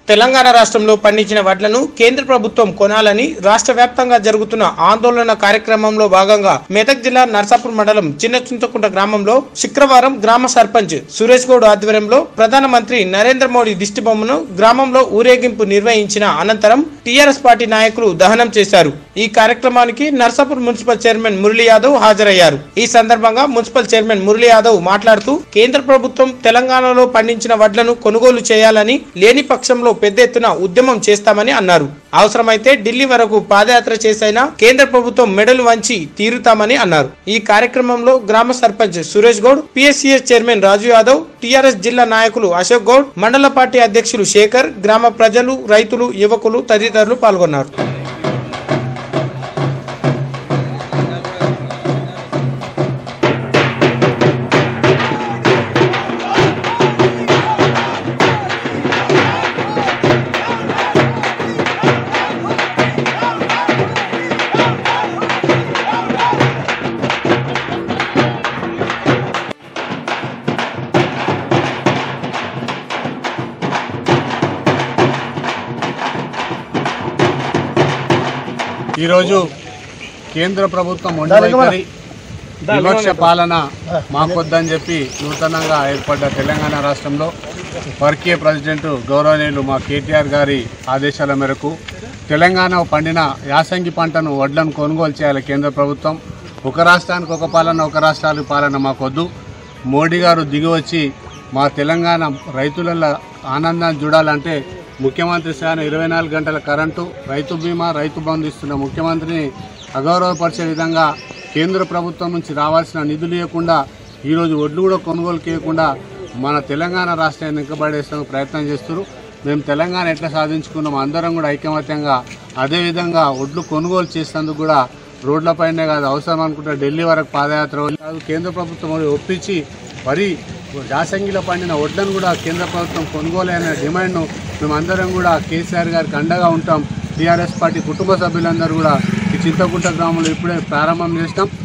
తెలంగాణ రాష్ట్రంలో పండించిన వడ్లను కేంద్ర ప్రభుత్వం కొనాలని రాష్ట్ర వ్యాప్తంగా జరుగుతున్న ఆందోళన కార్యక్రమంలో భాగంగా మెదక్ జిల్లా నర్సాపూర్ మండలం చిన్న చింతకుంట గ్రామంలో శుక్రవారం గ్రామ సర్పంచ్ సురేష్ గౌడ్ ఆధ్వర్యంలో ప్రధానమంత్రి నరేంద్ర మోడీ దిష్టిబొమ్మను గ్రామంలో ఊరేగింపు నిర్వహించిన అనంతరం టీఆర్ఎస్ పార్టీ నాయకులు దహనం చేశారు ఈ కార్యక్రమానికి నర్సాపూర్ మున్సిపల్ చైర్మన్ మురళీ యాదవ్ హాజరయ్యారు ఈ సందర్భంగా మున్సిపల్ చైర్మన్ మురళీ యాదవ్ మాట్లాడుతూ కేంద్ర ప్రభుత్వం తెలంగాణలో పండించిన వడ్లను కొనుగోలు చేయాలని లేని పక్షంలో పెద్ద ఎత్తున ఉద్యమం చేస్తామని అన్నారు అవసరమైతే ఢిల్లీ వరకు పాదయాత్ర చేసైనా కేంద్ర ప్రభుత్వం మెడలు వంచి తీరుతామని అన్నారు ఈ కార్యక్రమంలో గ్రామ sarpanch Suresh Goud PSCS chairman Raju Yadav TRS జిల్లా నాయకులు అశోక్ గౌడ్ మండల పార్టీ అధ్యక్షులు శేఖర్ గ్రామ ప్రజలు రైతులు యువకులు తదితరులు పాల్గొన్నారు ఈరోజు కేంద్ర ప్రభుత్వం మొండి వైఖరి వివక్ష పాలన మాకొద్దని చెప్పి నూతనంగా ఏర్పడ్డ తెలంగాణ రాష్ట్రంలో వర్కీయ ప్రెసిడెంట్ గౌరవనీయులు మా కేటీఆర్ గారి ఆదేశాల మేరకు తెలంగాణ పండిన యాసంగి పంటను వడ్లను కొనుగోలు చేయాలి కేంద్ర ప్రభుత్వం ఒక రాష్ట్రానికి ఒక పాలన ఒక రాష్ట్రానికి పాలన మాకొద్దు మోడీ గారు దిగి వచ్చి మా తెలంగాణ రైతుల ఆనందాన్ని చూడాలంటే ముఖ్యమంత్రి స్థానం ఇరవై నాలుగు గంటల కరెంటు రైతు బీమా రైతు బంధు ఇస్తున్న ముఖ్యమంత్రిని అగౌరవపరిచే విధంగా కేంద్ర ప్రభుత్వం నుంచి రావాల్సిన నిధులు ఇవ్వకుండా ఈరోజు ఒడ్లు కూడా కొనుగోలు చేయకుండా మన తెలంగాణ రాష్ట్రాన్ని వెనుకబడేసే ప్రయత్నం చేస్తున్నారు మేము తెలంగాణ ఎట్లా సాధించుకున్నాం అందరం కూడా ఐకమత్యంగా అదేవిధంగా ఒడ్లు కొనుగోలు చేసేందుకు కూడా రోడ్లపైనే కాదు అవసరం అనుకుంటే ఢిల్లీ వరకు పాదయాత్ర కాదు కేంద్ర ప్రభుత్వం కూడా ఒప్పించి వరి యాసంగిలో పండిన వడ్లను కూడా కేంద్ర ప్రభుత్వం కొనుగోలు అనే డిమాండ్ను మేమందరం కూడా కేసీఆర్ గారికి అండగా ఉంటాం టీఆర్ఎస్ పార్టీ కుటుంబ సభ్యులందరూ కూడా ఈ చింతకుంట గ్రామంలో ఇప్పుడే ప్రారంభం చేసినాం